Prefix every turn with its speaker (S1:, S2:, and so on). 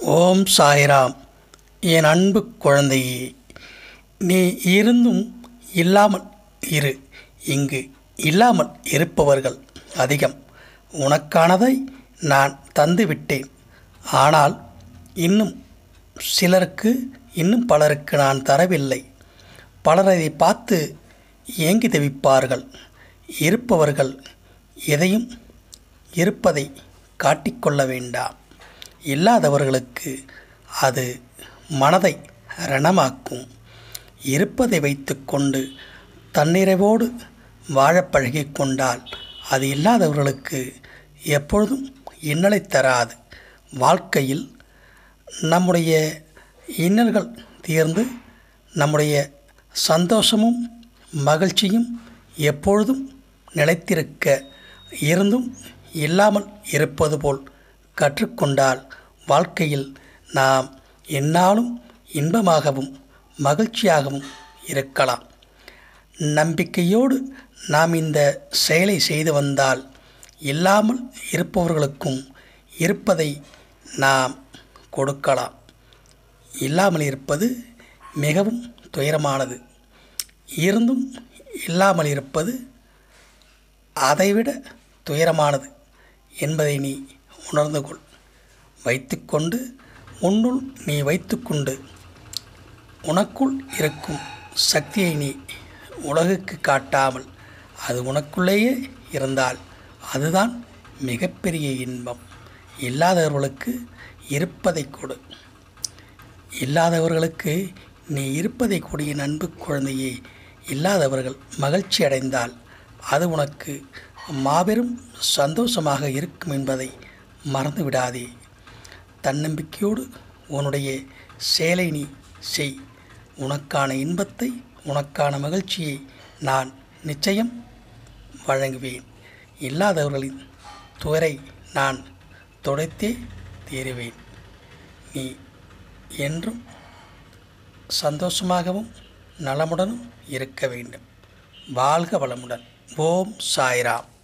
S1: ஓம் சாய்ராம் என் அன்பு குழந்தையே நீ இருந்தும் இல்லாமல் இரு இங்கு இல்லாமல் இருப்பவர்கள் அதிகம் உனக்கானதை நான் தந்துவிட்டேன் ஆனால் இன்னும் சிலருக்கு இன்னும் பலருக்கு நான் தரவில்லை பலர் அதை பார்த்து ஏங்கி தவிப்பார்கள் இருப்பவர்கள் எதையும் இருப்பதை காட்டிக்கொள்ள வேண்டாம் இல்லாதவர்களுக்கு அது மனதை ரணமாக்கும் இருப்பதை வைத்துக்கொண்டு தன்னிறைவோடு வாழப் பழகிக் கொண்டால் அது இல்லாதவர்களுக்கு எப்பொழுதும் இன்னலை தராது வாழ்க்கையில் நம்முடைய இன்னல்கள் தீர்ந்து நம்முடைய சந்தோஷமும் மகிழ்ச்சியும் எப்பொழுதும் நிலைத்திருக்க இருந்தும் இல்லாமல் இருப்பது போல் கற்றுக்கொண்டால் வாழ்க்கையில் நாம் எந்நாளும் இன்பமாகவும் மகிழ்ச்சியாகவும் இருக்கலாம் நம்பிக்கையோடு நாம் இந்த செயலை செய்து வந்தால் இல்லாமல் இருப்பவர்களுக்கும் இருப்பதை நாம் கொடுக்கலாம் இல்லாமல் இருப்பது மிகவும் துயரமானது இருந்தும் இல்லாமல் இருப்பது அதைவிட துயரமானது என்பதை நீ உணர்ந்து கொள் வைத்துக்கொண்டு உன்னுள் நீ வைத்துக்கொண்டு உனக்குள் இருக்கும் சக்தியை நீ உலகுக்கு காட்டாமல் அது உனக்குள்ளேயே இருந்தால் அதுதான் மிகப்பெரிய இன்பம் இல்லாதவர்களுக்கு இருப்பதை கொடு இல்லாதவர்களுக்கு நீ இருப்பதை கொடிய அன்பு குழந்தையே இல்லாதவர்கள் மகிழ்ச்சி அடைந்தால் அது உனக்கு மாபெரும் சந்தோஷமாக இருக்கும் என்பதை மறந்து விடாதே தன்னம்பிக்கையோடு உன்னுடைய செயலை நீ செய் உனக்கான இன்பத்தை உனக்கான மகிழ்ச்சியை நான் நிச்சயம் வழங்குவேன் இல்லாதவர்களின் துயரை நான் துடைத்தே தீருவேன் நீ என்றும் சந்தோஷமாகவும் நலமுடனும் இருக்க வேண்டும் வாழ்க வளமுடன் ஓம் சாய்ராம்